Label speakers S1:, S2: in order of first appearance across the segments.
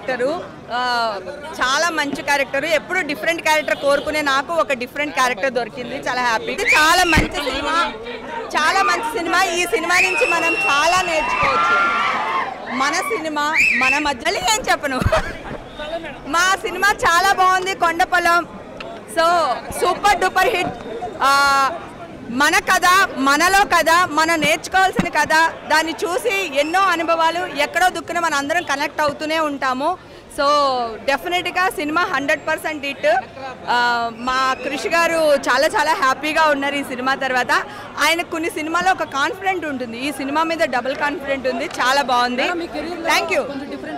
S1: Character ఆ, చాలా మంచి క్యారెక్టర్ ఎప్పుడు డిఫరెంట్ క్యారెక్టర్ కోరుకునే నాకు ఒక డిఫరెంట్ క్యారెక్టర్ దొరికింది చాలా హ్యాపీ ఇది చాలా మంచి సినిమా చాలా మంచి సినిమా ఈ సినిమా నుంచి మనం చాలా నేర్చుకోవచ్చు మన సినిమా మన మధ్యలో ఏం చెప్పను మా సినిమా చాలా బాగుంది Kondapolam so super duper hit ఆ, మన కథ మనలో కథ మనం నేర్చుకోవాల్సిన కథ దాన్ని చూసి ఎన్నో అనుభవాలు ఎక్కడో దుక్కున మన అందరం కనెక్ట్ అవుతూనే ఉంటాము సో డెఫినెట్గా సినిమా హండ్రెడ్ పర్సెంట్ హిట్ మా కృషి గారు చాలా చాలా హ్యాపీగా ఉన్నారు ఈ సినిమా తర్వాత ఆయన కొన్ని సినిమాలో ఒక కాన్ఫిడెంట్ ఉంటుంది ఈ సినిమా మీద డబుల్ కాన్ఫిడెంట్ ఉంది చాలా బాగుంది థ్యాంక్ యూ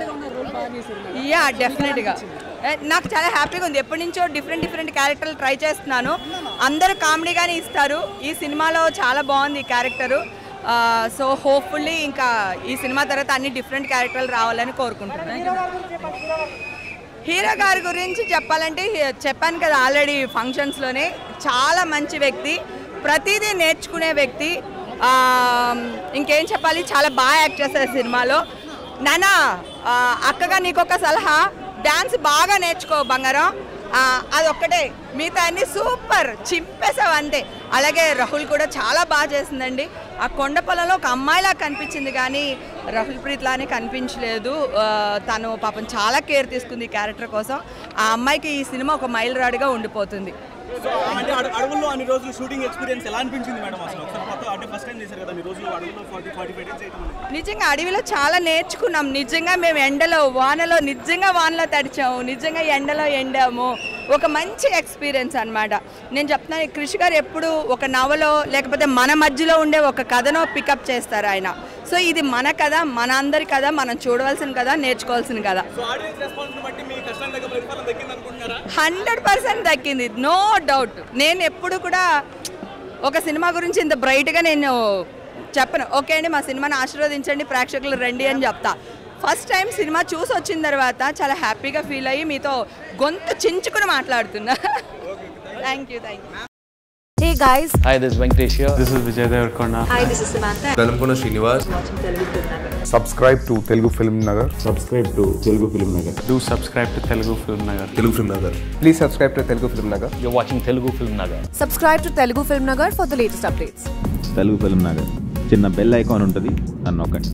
S1: యా డెఫినెట్గా నాకు చాలా హ్యాపీగా ఉంది ఎప్పటి నుంచో డిఫరెంట్ డిఫరెంట్ క్యారెక్టర్లు ట్రై చేస్తున్నాను అందరూ కామెడీగానే ఇస్తారు ఈ సినిమాలో చాలా బాగుంది ఈ క్యారెక్టరు సో హోప్ఫుల్లీ ఇంకా ఈ సినిమా తర్వాత అన్ని డిఫరెంట్ క్యారెక్టర్లు రావాలని కోరుకుంటున్నాను హీరో గారి గురించి చెప్పాలంటే హీ- చెప్పాను కదా ఆల్రెడీ ఫంక్షన్స్లోనే చాలా మంచి వ్యక్తి ప్రతిదీ నేర్చుకునే వ్యక్తి ఆ, ఇంకేం చెప్పాలి చాలా బాగా యాక్ట్ చేస్తారు సినిమాలో నానా ఆ, అక్కగా నీకు ఒక సలహా డ్యాన్స్ బాగా నేర్చుకో బంగారం ఆ, అదొక్కటే మిగతా అన్ని సూపర్ చింపేసావు అంతే అలాగే రాహుల్ కూడా చాలా బాగా చేసిందండి ఆ కొండ పొలంలో ఒక అమ్మాయిలా కనిపించింది కానీ రాహుల్ ప్రీత్ లానే కనిపించలేదు ఆ, తను పాపం చాలా కేర్ తీసుకుంది ఈ క్యారెక్టర్ కోసం ఆ అమ్మాయికి ఈ సినిమా ఒక మైల్ రాడుగా ఉండిపోతుంది
S2: సో అంటే అడ- అడవుల్లో అన్ని రోజులు షూటింగ్ ఎక్స్పీరియన్స్ ఎలా అనిపించింది మేడం అసలు ఒకసారి కొత్త అంటే ఫస్ట్ టైం చేశారు కదా మీ రోజులు అడవుల్లో ఫార్టీ ఫార్టీ ఫైవ్ డేస్ అయితే
S1: నిజంగా అడవిలో చాలా నేర్చుకున్నాం నిజంగా మేము ఎండలో వానలో నిజంగా వానలో తడిచాము నిజంగా ఎండలో ఎండాము ఒక మంచి ఎక్స్పీరియన్స్ అన్నమాట నేను చెప్తున్నాను ఈ కృషి గారు ఎప్పుడు ఒక నవలో లేకపోతే మన మధ్యలో ఉండే ఒక కథనో పికప్ చేస్తారు ఆయన సో ఇది మన కథ మన అందరి కథ మనం చూడవలసిన కథ నేర్చుకోవాల్సిన కథ
S2: సో ఆడియన్స్ రెస్పాన్స్ బట్టి మీ కష్టం దగ్గర ప్రతిఫలం దక్కింది అనుకుంటున్నారా
S1: హండ్రెడ్ పర్సెంట్ దక్కింది నో డౌట్ నేను ఎప్పుడు కూడా ఒక సినిమా గురించి ఇంత బ్రైట్గా నేను చెప్పను ఓకే అండి మా సినిమాని ఆశీర్వదించండి ప్రేక్షకులు రండి అని చెప్తా ఫస్ట్ టైం సినిమా చూసి వచ్చిన తర్వాత చాలా హ్యాపీగా ఫీల్ అయ్యి మీతో గొంతు చించుకుని మాట్లాడుతున్నా thank you thank you
S3: Hey guys,
S4: Hi, this is Venkatesh here.
S5: This is Vijay Devarkonda.
S3: hi, this is Samantha.
S6: Velankonda Srinivas
S7: subscribe to Telugu film Nagar
S8: subscribe to Telugu film Nagar
S5: Do subscribe to Telugu Film Nagar.
S6: Telugu film Nagar
S7: please subscribe to Telugu film Nagar
S4: You're watching Telugu Film Nagar.
S3: Subscribe to Telugu Film Nagar for the latest updates.
S8: Telugu film Nagar చిన్న bell icon ఉంటుంది నన్ను నొక్కండి